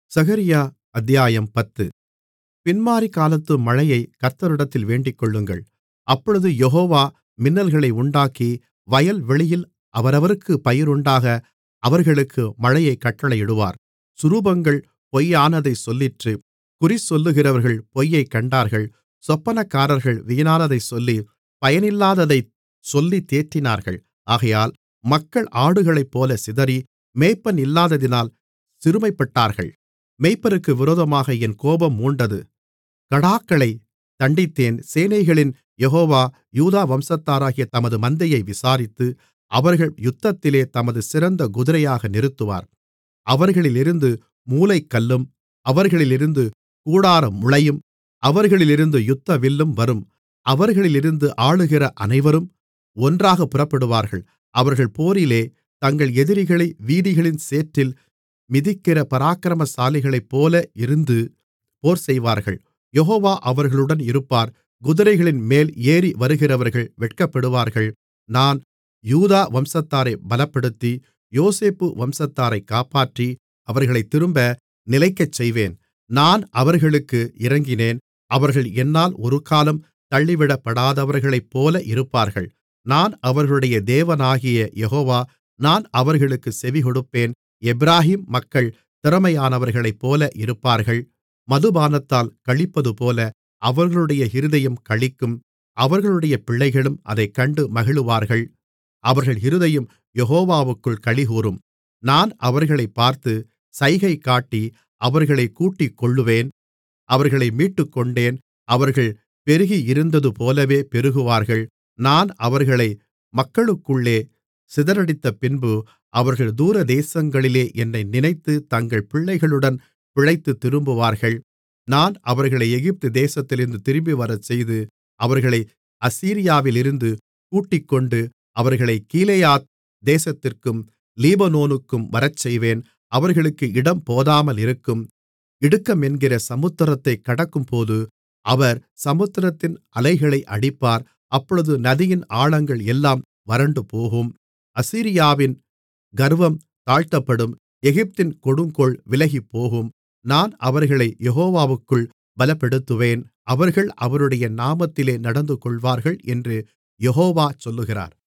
சகரியா அத்தியாயம் பத்து பின்மாரிகாலத்து மழையைக் கர்த்தரிடத்தில் வேண்டிக்கொள்ளுங்கள் அப்பொழுது யெகோவா மின்னல்களை உண்டாக்கி வயல்வெளியில் அவரவருக்குப் பயிருண்டாக அவர்களுக்கு மழையைக் கட்டளையிடுவார் சுரூபங்கள் பொய்யானதைச் சொல்லிற்று குறிசொல்லுகிறவர்கள் பொய்யைக் கண்டார்கள் சொப்பனக்காரர்கள் வீணானதைச் சொல்லி பயனில்லாததைச் சொல்லித் தேற்றினார்கள் ஆகையால் மக்கள் ஆடுகளைப்போல சிதறி மேய்ப்பன் இல்லாததினால் சிறுமைப்பட்டார்கள் மேய்ப்பருக்கு விரோதமாக என் கோபம் மூண்டது கடாக்களைத் தண்டித்தேன் சேனைகளின் யெகோவா யூதா வம்சத்தாராகிய தமது மந்தையை விசாரித்து அவர்கள் யுத்தத்திலே தமது சிறந்த குதிரையாக நிறுத்துவார் அவர்களிலிருந்து மூலைக்கல்லும் அவர்களிலிருந்து கூடாரமுளையும் அவர்களிலிருந்து யுத்தவில்லும் வரும் அவர்களிலிருந்து ஆளுகிற அனைவரும் ஒன்றாகப் புறப்படுவார்கள் அவர்கள் போரிலே தங்கள் எதிரிகளை வீதிகளின் சேற்றில் மிதிக்கிற பராக்கிரமசாலிகளைப்போல இருந்து போர்செய்வார்கள் யெகோவா அவர்களுடன் இருப்பார் குதிரைகளின்மேல் ஏறி வருகிறவர்கள் வெட்கப்படுவார்கள் நான் யூதா வம்சத்தாரைப் பலப்படுத்தி யோசேப்பு வம்சத்தாரைக் காப்பாற்றி அவர்களைத் திரும்ப நிலைக்கச்செய்வேன் நான் அவர்களுக்கு இறங்கினேன் அவர்கள் என்னால் ஒருக்காலும் தள்ளிவிடப்படாதவர்களைப்போல இருப்பார்கள் நான் அவர்களுடைய தேவனாகிய யெகோவா நான் அவர்களுக்குச் செவிகொடுப்பேன் எப்பிராயீம் மக்கள் திறமையானவர்களைப்போல இருப்பார்கள் மதுபானத்தால் களிப்பதுபோல அவர்களுடைய இருதயம் களிக்கும் அவர்களுடைய பிள்ளைகளும் அதைக் கண்டு மகிழுவார்கள் அவர்கள் இருதயம் யெகோவாவுக்குள் களிகூரும் நான் அவர்களைப் பார்த்து சைகை காட்டி அவர்களைக் கூட்டிக்கொள்ளுவேன் அவர்களை மீட்டுக்கொண்டேன் அவர்கள் பெருகியிருந்ததுபோலவே பெருகுவார்கள் நான் அவர்களை மக்களுக்குள்ளே சிதறடித்தபின்பு அவர்கள் தூரதேசங்களிலே என்னை நினைத்து தங்கள் பிள்ளைகளுடன் பிழைத்துத் திரும்புவார்கள் நான் அவர்களை எகிப்து தேசத்திலிருந்து திரும்பிவரச்செய்து அவர்களை அசீரியாவிலிருந்து கூட்டிக்கொண்டு அவர்களைக் கீலேயாத் தேசத்திற்கும் லீபனோனுக்கும் வரச்செய்வேன் அவர்களுக்கு இடம் போதாமல் இருக்கும் இடுக்கமென்கிற சமுத்திரத்தைக் கடக்கும்போது அவர் சமுத்திரத்தின் அலைகளை அடிப்பார் அப்பொழுது நதியின் ஆழங்கள் எல்லாம் வறண்டுபோகும் அசீரியாவின் கர்வம் தாழ்த்தப்படும் எகிப்தின் கொடுங்கோல் விலகிப்போகும் நான் அவர்களை யெகோவாவுக்குள் பலப்படுத்துவேன் அவர்கள் அவருடைய நாமத்திலே நடந்துகொள்வார்கள் என்று யெகோவா சொல்லுகிறார்